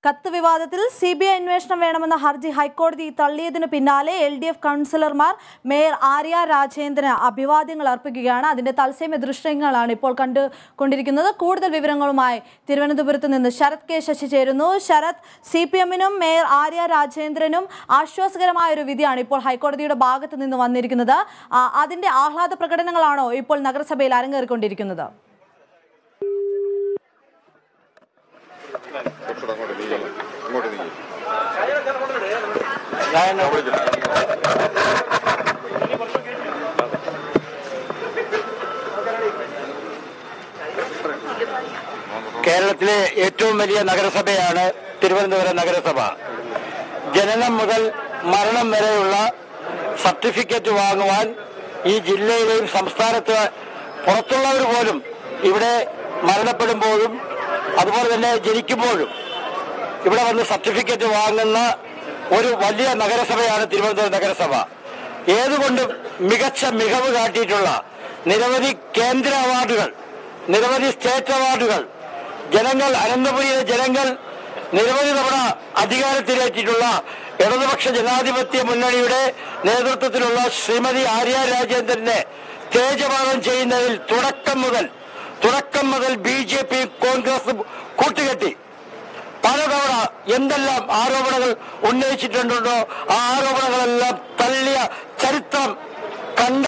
കത്ത് വിവാദത്തിൽ C B I അന്വേഷണം വേണമെന്ന ഹർജി ഹൈക്കോടതി തള്ളിയതിനു പിന്നാലെ എൽ ഡി എഫ് കൗൺസിലർമാർ മേയർ ആര്യ രാജേന്ദ്രന് അഭിവാദ്യങ്ങൾ അർപ്പിക്കുകയാണ് അതിന്റെ തത്സമയ ദൃശ്യങ്ങളാണ് ഇപ്പോൾ കണ്ടുകൊണ്ടിരിക്കുന്നത് കൂടുതൽ വിവരങ്ങളുമായി തിരുവനന്തപുരത്ത് നിന്ന് ശരത് കെ ശശി ചേരുന്നു ശരത് സി പി എമ്മിനും മേയർ ആര്യ രാജേന്ദ്രനും ആശ്വാസകരമായ ഒരു വിധിയാണ് ഇപ്പോൾ ഹൈക്കോടതിയുടെ ഭാഗത്ത് നിന്ന് വന്നിരിക്കുന്നത് ആ, അതിന്റെ ആഹ്ലാദ പ്രകടനങ്ങളാണോ ഇപ്പോൾ നഗരസഭയിൽ അരങ്ങേറിക്കൊണ്ടിരിക്കുന്നത് കുറച്ചുകൂടെ അങ്ങോട്ട് നീങ്ങി അങ്ങോട്ട് നീങ്ങി കേരളത്തിലെ ഏറ്റവും വലിയ നഗരസഭയാണ് തിരുവനന്തപുരം നഗരസഭ ജനനം മുതൽ മരണം വരെയുള്ള സർട്ടിഫിക്കറ്റ് വാങ്ങുവാൻ ഈ ജില്ലയിലെയും സംസ്ഥാനത്ത് പുറത്തുള്ളവർ പോലും ഇവിടെ മരണപ്പെടുമ്പോഴും അതുപോലെ തന്നെ ജനിക്കുമ്പോഴും ഇവിടെ വന്ന് സർട്ടിഫിക്കറ്റ് വാങ്ങുന്ന ഒരു വലിയ നഗരസഭയാണ് തിരുവനന്തപുരം നഗരസഭ ഏതുകൊണ്ടും മികച്ച മികവ് കാട്ടിയിട്ടുള്ള നിരവധി കേന്ദ്ര അവാർഡുകൾ നിരവധി സ്റ്റേറ്റ് അവാർഡുകൾ ജനങ്ങൾ അനന്തപുരിയിലെ ജനങ്ങൾ നിരവധി തവണ അധികാരത്തിലേറ്റിട്ടുള്ള ഇടതുപക്ഷ ജനാധിപത്യ മുന്നണിയുടെ നേതൃത്വത്തിലുള്ള ശ്രീമതി ആര്യ രാജേന്ദ്രനെ തേജപാതം ചെയ്യുന്നതിൽ തുടക്കം മുതൽ തുടക്കം മുതൽ ബി ജെ പി കോൺഗ്രസും കൂട്ടുകെട്ടി പലതവണ എന്തെല്ലാം ആരോപണങ്ങൾ ഉന്നയിച്ചിട്ടുണ്ടോ ആ ആരോപണങ്ങളെല്ലാം തള്ളിയ ചരിത്രം കണ്ട